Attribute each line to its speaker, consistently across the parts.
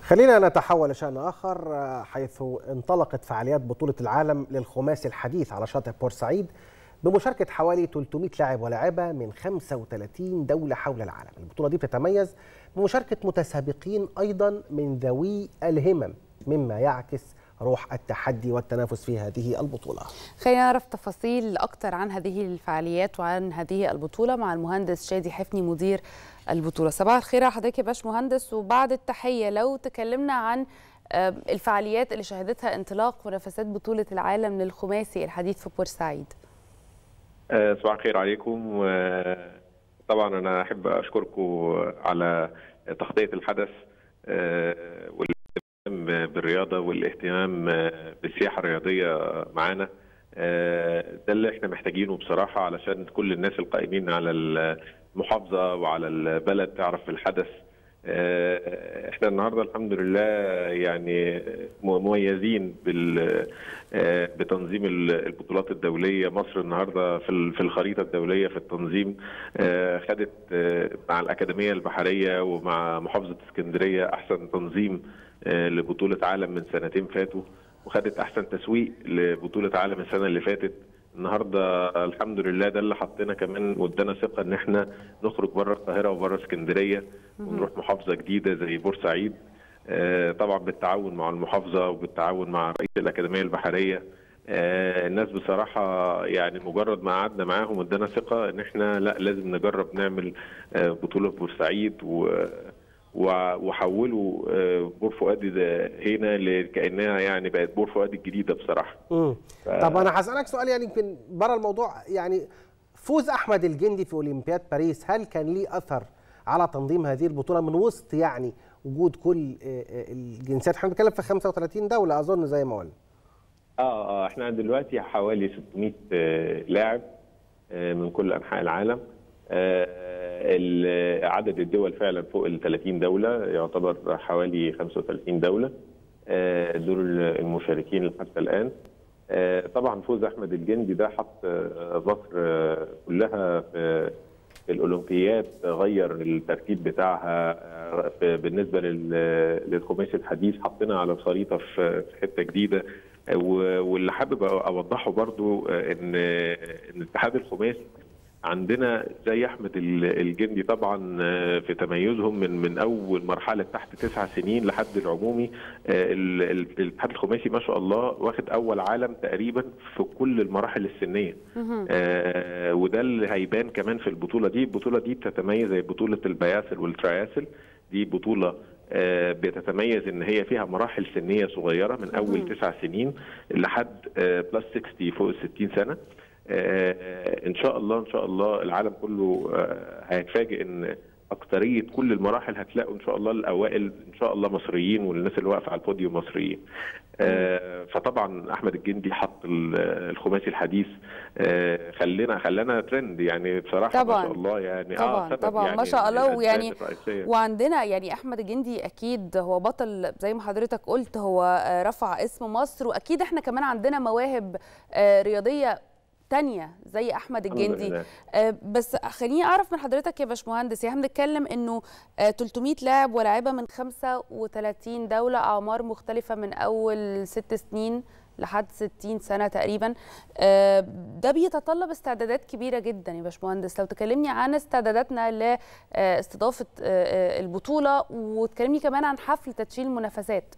Speaker 1: خلينا نتحول لشأن آخر حيث انطلقت فعاليات بطولة العالم للخماسي الحديث على شاطئ بورسعيد بمشاركة حوالي 300 لاعب ولاعبة من 35 دولة حول العالم البطولة دي بتتميز بمشاركة متسابقين أيضا من ذوي الهمم مما يعكس روح التحدي والتنافس في هذه البطولة
Speaker 2: خلينا نعرف تفاصيل أكثر عن هذه الفعاليات وعن هذه البطولة مع المهندس شادي حفني مدير البطولة صباح الخير على حضرتك يا باش مهندس وبعد التحية لو تكلمنا عن الفعاليات اللي شهدتها انطلاق منافسات بطولة العالم للخماسي الحديث في بورسعيد
Speaker 3: صباح الخير عليكم طبعا أنا أحب أشكركم على تغطية الحدث بالرياضه والاهتمام بالسياحه الرياضيه معانا ده اللي احنا محتاجينه بصراحه علشان كل الناس القائمين على المحافظه وعلى البلد تعرف الحدث احنا النهارده الحمد لله يعني مميزين بال بتنظيم البطولات الدوليه مصر النهارده في في الخريطه الدوليه في التنظيم خدت مع الاكاديميه البحريه ومع محافظه اسكندريه احسن تنظيم لبطوله عالم من سنتين فاتوا وخدت احسن تسويق لبطوله عالم السنه اللي فاتت النهارده الحمد لله ده اللي حطينا كمان وادانا ثقه ان احنا نخرج بره القاهره وبره اسكندريه ونروح محافظه جديده زي بورسعيد طبعا بالتعاون مع المحافظه وبالتعاون مع رئيس الاكاديميه البحريه الناس بصراحه يعني مجرد ما قعدنا معاهم ادانا ثقه ان احنا لا لازم نجرب نعمل بطوله في بورسعيد و وحولوا بور فؤاد هنا كانها يعني بقت بور فؤاد الجديده بصراحه.
Speaker 1: امم ف... طب انا هسالك سؤال يعني يمكن بره الموضوع يعني فوز احمد الجندي في اولمبياد باريس هل كان ليه اثر على تنظيم هذه البطوله من وسط يعني وجود كل الجنسيات احنا بنتكلم في 35 دوله اظن زي ما قلنا.
Speaker 3: اه اه احنا دلوقتي حوالي 600 لاعب من كل انحاء العالم. آه عدد الدول فعلا فوق ال 30 دوله يعتبر حوالي 35 دوله دول المشاركين حتى الان طبعا فوز احمد الجندي ده حط مصر كلها في الاولمبياد غير الترتيب بتاعها بالنسبه للخماسي الحديث حطينا على الخريطه في حته جديده واللي حابب اوضحه برضو ان ان الاتحاد الخماسي عندنا زي احمد الجندي طبعا في تميزهم من من اول مرحله تحت تسع سنين لحد العمومي الاتحاد الخماسي ما شاء الله واخد اول عالم تقريبا في كل المراحل السنيه آه وده اللي هيبان كمان في البطوله دي البطوله دي بتتميز زي بطوله البياسل والترياسل دي بطوله آه بتتميز ان هي فيها مراحل سنيه صغيره من اول تسع سنين لحد آه بلس 60 فوق ال 60 سنه آه ان شاء الله ان شاء الله العالم كله آه هيتفاجئ ان اكتريه كل المراحل هتلاقوا ان شاء الله الاوائل ان شاء الله مصريين والناس اللي واقفه على البوديوم مصريين. آه فطبعا احمد الجندي حط الخماسي الحديث خلينا خلانا ترند يعني بصراحه
Speaker 2: طبعا
Speaker 3: ما شاء الله يعني
Speaker 2: طبعا
Speaker 3: اه
Speaker 2: طبعا
Speaker 3: يعني
Speaker 2: ما شاء الله ويعني
Speaker 3: الرئيسية.
Speaker 2: وعندنا يعني احمد الجندي اكيد هو بطل زي ما حضرتك قلت هو رفع اسم مصر واكيد احنا كمان عندنا مواهب رياضيه تانية زي احمد الجندي آه بس خليني اعرف من حضرتك يا باشمهندس يعني بنتكلم انه آه 300 لاعب ولاعيبه من 35 دوله اعمار مختلفه من اول ست سنين لحد 60 سنه تقريبا آه ده بيتطلب استعدادات كبيره جدا يا باشمهندس لو تكلمني عن استعداداتنا لاستضافه البطوله وتكلمني كمان عن حفل تدشين المنافسات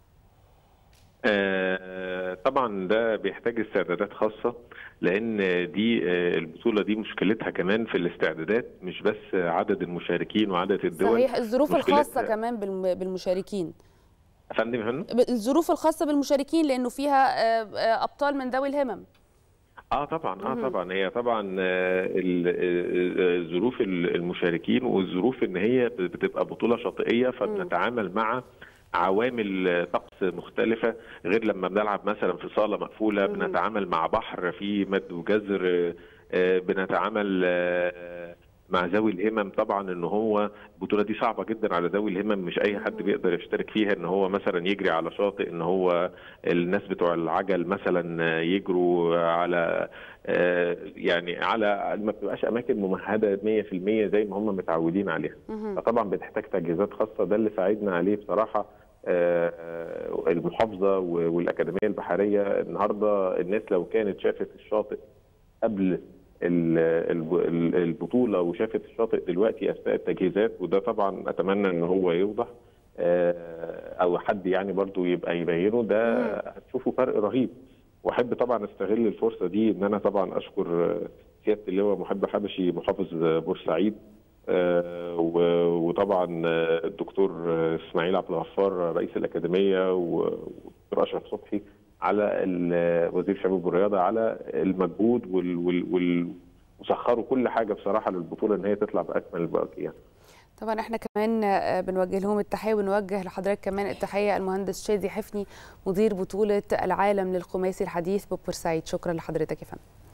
Speaker 3: آه طبعا ده بيحتاج استعدادات خاصة لأن دي آه البطولة دي مشكلتها كمان في الاستعدادات مش بس عدد المشاركين وعدد الدول
Speaker 2: صحيح الظروف الخاصة كمان بالمشاركين
Speaker 3: فندم هنا
Speaker 2: الظروف الخاصة بالمشاركين لأنه فيها آه أبطال من ذوي الهمم
Speaker 3: اه طبعا اه طبعا هي طبعا ظروف المشاركين والظروف ان هي بتبقى بطوله شاطئيه فبنتعامل مع عوامل طقس مختلفة غير لما بنلعب مثلا في صالة مقفولة بنتعامل مع بحر فيه مد وجزر بنتعامل مع ذوي الهمم طبعا ان هو البطوله دي صعبه جدا على ذوي الهمم مش اي حد بيقدر يشترك فيها ان هو مثلا يجري على شاطئ ان هو الناس بتوع العجل مثلا يجروا على يعني على ما بتبقاش اماكن ممهده 100% زي ما هم متعودين عليها فطبعا بتحتاج تجهيزات خاصه ده اللي ساعدنا عليه بصراحه المحافظه والاكاديميه البحريه النهارده الناس لو كانت شافت الشاطئ قبل البطوله وشافت الشاطئ دلوقتي اثناء التجهيزات وده طبعا اتمنى ان هو يوضح او حد يعني برضو يبقى يبينه ده هتشوفوا فرق رهيب واحب طبعا استغل الفرصه دي ان انا طبعا اشكر سياده اللواء محب حبشي محافظ بورسعيد وطبعا الدكتور اسماعيل عبد الغفار رئيس الاكاديميه والدكتور اشرف صبحي على وزير الشباب والرياضه على المجهود وال وسخروا كل حاجه بصراحه للبطوله ان هي تطلع باكمل الوجه يعني.
Speaker 2: طبعا احنا كمان بنوجه لهم التحيه ونوجه لحضرتك كمان التحيه المهندس شادي حفني مدير بطوله العالم للخماسي الحديث ببورسعيد شكرا لحضرتك يا فندم